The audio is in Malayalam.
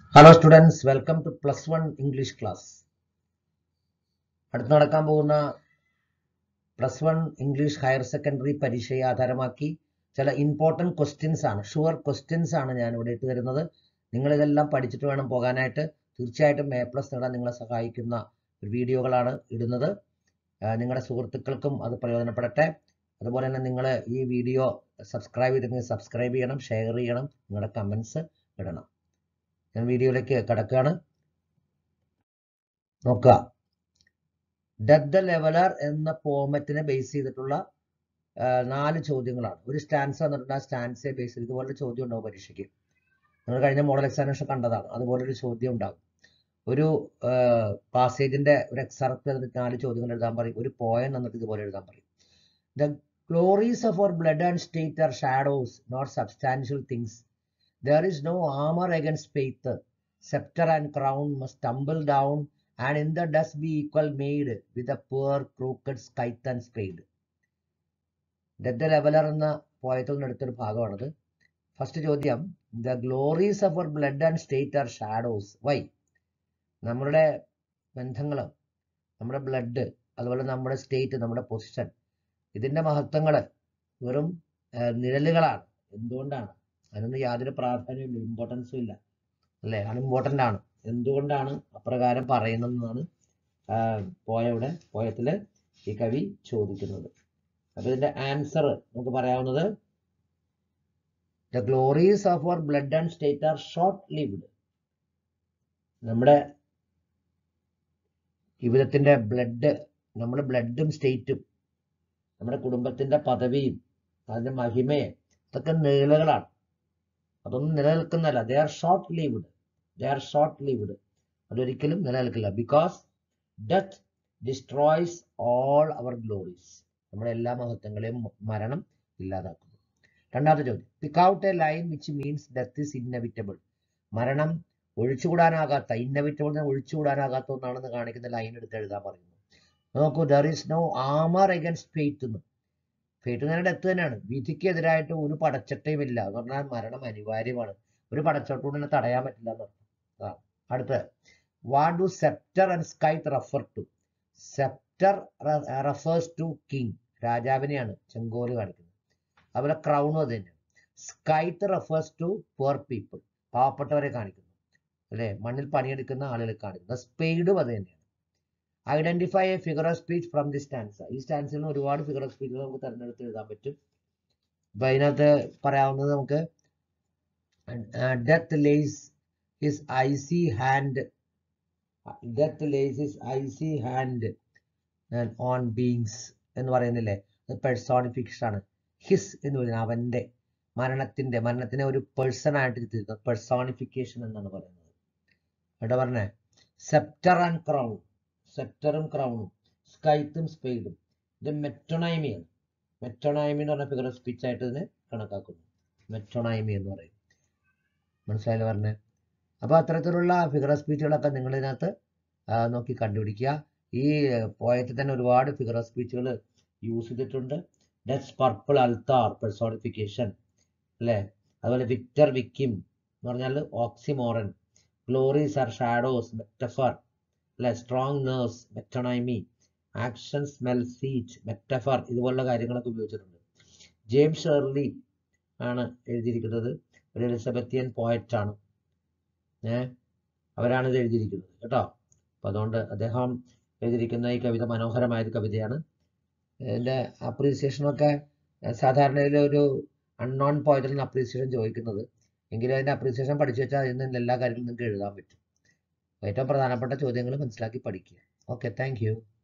Hello students welcome to plus one English class അടുത്ത് നടക്കാൻ പോകുന്ന plus one English higher secondary പരീക്ഷയെ ആധാരമാക്കി ചില ഇമ്പോർട്ടൻറ്റ് ക്വസ്റ്റ്യൻസ് ആണ് ഷുവർ ക്വസ്റ്റ്യൻസ് ആണ് ഞാൻ ഇവിടെ ഇട്ട് തരുന്നത് നിങ്ങൾ ഇതെല്ലാം പഠിച്ചിട്ട് വേണം പോകാനായിട്ട് തീർച്ചയായിട്ടും എ പ്ലസ് നേടാൻ നിങ്ങളെ സഹായിക്കുന്ന വീഡിയോകളാണ് ഇടുന്നത് ആ, നിങ്ങളുടെ സുഹൃത്തുക്കൾക്കും അത് പ്രയോജനപ്പെടട്ടെ അതുപോലെ തന്നെ നിങ്ങൾ ഈ വീഡിയോ സബ്സ്ക്രൈബ് ചെയ്തിട്ടുണ്ടെങ്കിൽ സബ്സ്ക്രൈബ് ചെയ്യണം ഷെയർ ചെയ്യണം നിങ്ങളുടെ കമൻസ് ഇടണം ഞാൻ വീഡിയോയിലേക്ക് കടക്കുകയാണ് നോക്കുക ഡെഡ് ദ ലെവലർ എന്ന ഫോമറ്റിനെ ബേസ് ചെയ്തിട്ടുള്ള ആ, നാല് ചോദ്യങ്ങളാണ് ഒരു സ്റ്റാൻസ് വന്നിട്ടുണ്ട് ആ സ്റ്റാൻസെ ബേസ് ചെയ്ത് ഇതുപോലെ ചോദ്യം ഉണ്ടാവും പരീക്ഷയ്ക്ക് നിങ്ങൾ കഴിഞ്ഞ മോഡൽ എക്സാമിനേഷൻ കണ്ടതാണ് അതുപോലെ ഒരു ചോദ്യം ഉണ്ടാവും ഒരു പാസേജിന്റെ ഒരു എക്സാർട്ട് എന്നിട്ട് നാല് ചോദ്യങ്ങൾ എഴുതാൻ പറയും ഒരു പോയം എന്നിട്ട് ഇതുപോലെ എഴുതാൻ പറയും the glories of our blood and state are shadows not substantial things There is no armor against faith. Scepter and crown must tumble down, and in the dust be equal made with the poor crooked scythe and spade. Dead leveller എന്ന പോയത്തിൽ നിന്ന് എടുത്തൊരു ഭാഗമാണത് ഫസ്റ്റ് ചോദ്യം the glories of our blood and state are shadows why നമ്മുടെ ബന്ധങ്ങൾ നമ്മുടെ ബ്ലഡ് അതുപോലെ നമ്മുടെ സ്റ്റേറ്റ് നമ്മുടെ പൊസിഷൻ ഇതിന്റെ മഹത്വങ്ങൾ വെറും ആ, നിഴലുകളാണ് എന്തുകൊണ്ടാണ് അതിനൊന്നും യാതൊരു പ്രാധാന്യമില്ല ഇമ്പോർട്ടൻസും ഇല്ല അല്ലേ അൺഇമ്പോർട്ടൻ്റ് ആണ് എന്തുകൊണ്ടാണ് അപ്രകാരം പറയുന്നതെന്നാണ് ആ, പോയവിടെ പോയത്തില് ഈ കവി ചോദിക്കുന്നത് അപ്പൊ ഇതിന്റെ ആൻസർ നമുക്ക് പറയാവുന്നത് the glories of our blood and state are short lived നമ്മുടെ ജീവിതത്തിന്റെ ബ്ലഡ് നമ്മുടെ ബ്ലഡും സ്റ്റേറ്റും നമ്മുടെ കുടുംബത്തിന്റെ പദവിയും അതിന്റെ മഹിമയെ ഇതൊക്കെ നീളുകളാണ് അതൊന്നും നിലനിൽക്കുന്നതല്ല they are short lived they are short lived അതൊരിക്കലും നിലനിൽക്കില്ല because death destroys all our glories നമ്മുടെ എല്ലാ മഹത്വങ്ങളെയും മരണം ഇല്ലാതാക്കുന്നു രണ്ടാമത്തെ ചോദ്യം pick out a line which means death is inevitable മരണം ഒഴിച്ചുകൂടാനാകാത്ത ഇന്നവിറ്റബിൾ ഒഴിച്ചുകൂടാനാകാത്ത ഒന്നാണെന്ന് കാണിക്കുന്ന ലൈൻ എടുത്ത് എഴുതാൻ പറയുന്നു നോക്കൂ there is no armour against faith എന്ന് ഫേറ്റ് തന്നെ ഡെത്ത് തന്നെയാണ് വിധിക്കെതിരായിട്ട് ഒരു പടച്ചട്ടയും ഇല്ല എന്ന് പറഞ്ഞാൽ മരണം അനിവാര്യമാണ് ഒരു പടച്ചോട്ടുകൊണ്ട് തന്നെ തടയാൻ പറ്റില്ല എന്ന് അർത്ഥം ആ, അടുത്ത what do sceptre and scythe refer to sceptre refers to king രാജാവിനെയാണ് ചെങ്കോല് കാണിക്കുന്നത് അതുപോലെ ക്രൗണും അത് തന്നെയാണ് scythe refers to poor people പാവപ്പെട്ടവരെ കാണിക്കുന്നു അല്ലെ മണ്ണിൽ പണിയെടുക്കുന്ന ആളുകളെ കാണിക്കുന്നു സ്പെയ്ഡും അത് തന്നെയാണ് identify a figure of speech from the stanza ഈ സ്റ്റാൻസിൽ നിന്ന് ഒരുപാട് ഫിഗർ ഓഫ് സ്പീച്ചുകൾ നമുക്ക് തിരഞ്ഞെടുത്ത് എഴുതാൻ പറ്റും അപ്പൊ അതിനകത്ത് പറയാവുന്നത് നമുക്ക് death lays his icy hand death lays his icy hand on beings എന്ന് പറയുന്നില്ലേ അത് പെഴ്സോണിഫിക്ഷൻ ആണ് ഹിസ് എന്ന് പറയുന്നത് അവന്റെ മരണത്തിന്റെ മരണത്തിനെ ഒരു പേഴ്സൺ ആയിട്ട് തിരുത്തുന്നത് പെഴ്സോണിഫിക്കേഷൻ എന്നാണ് പറയുന്നത് ഇവിടെ പറഞ്ഞേ സെപ്റ്റർ ആൻഡ് ക്രൗൺ സെപ്റ്ററും ക്രൗണും സ്കൈത്തും സ്പെയ്ഡും ഇത് മെറ്റോണൈമിയാണ് മെറ്റോണൈമി എന്ന് പറഞ്ഞ ഫിഗർ ഓഫ് സ്പീച്ച് ആയിട്ട് ഇതിനെ കണക്കാക്കുന്നു മെറ്റോണൈമി എന്ന് പറയും മനസ്സിലായാലും പറഞ്ഞേ അപ്പോൾ അത്തരത്തിലുള്ള ഫിഗർ ഓഫ് സ്പീച്ചുകളൊക്കെ നിങ്ങൾ ഇതിനകത്ത് ആ, നോക്കി കണ്ടുപിടിക്കുക ഈ പോയത്തിൽ തന്നെ ഒരുപാട് ഫിഗർ ഓഫ് സ്പീച്ചുകൾ യൂസ് ചെയ്തിട്ടുണ്ട് ഡെസ് പർപ്പിൾ അൽത്താർ പെർസോണിഫിക്കേഷൻ അല്ലേ അതുപോലെ വിക്ടർ വിക്കിം എന്ന് പറഞ്ഞാൽ oxymoron glories are shadows metaphor അല്ലെ strong nerves metonymy action smell sweet metaphor ഇതുപോലുള്ള കാര്യങ്ങളൊക്കെ ഉപയോഗിച്ചിട്ടുണ്ട് ജെയിംസ് ഷേർലി ആണ് എഴുതിയിരിക്കുന്നത് ഒരു എലിസബത്തിയൻ പോയറ്റ് ആണ് ഏ അവരാണ് ഇത് എഴുതിയിരിക്കുന്നത് കേട്ടോ അപ്പൊ അതുകൊണ്ട് അദ്ദേഹം എഴുതിയിരിക്കുന്ന ഈ കവിത മനോഹരമായ ഒരു കവിതയാണ് ഇതിന്റെ അപ്രീസിയേഷനൊക്കെ സാധാരണ ഒരു അൺനോൺ പോയറ്റിൽ നിന്ന് അപ്രീസിയേഷൻ ചോദിക്കുന്നത് എങ്കിലും അതിന്റെ അപ്രീസിയേഷൻ പഠിച്ചു വെച്ചാൽ അതിൽ നിന്ന് എല്ലാ കാര്യങ്ങളും നിങ്ങൾക്ക് എഴുതാൻ പറ്റും ഏറ്റവും പ്രധാനപ്പെട്ട ചോദ്യങ്ങൾ മനസ്സിലാക്കി പഠിക്കുക ഓക്കെ താങ്ക് യു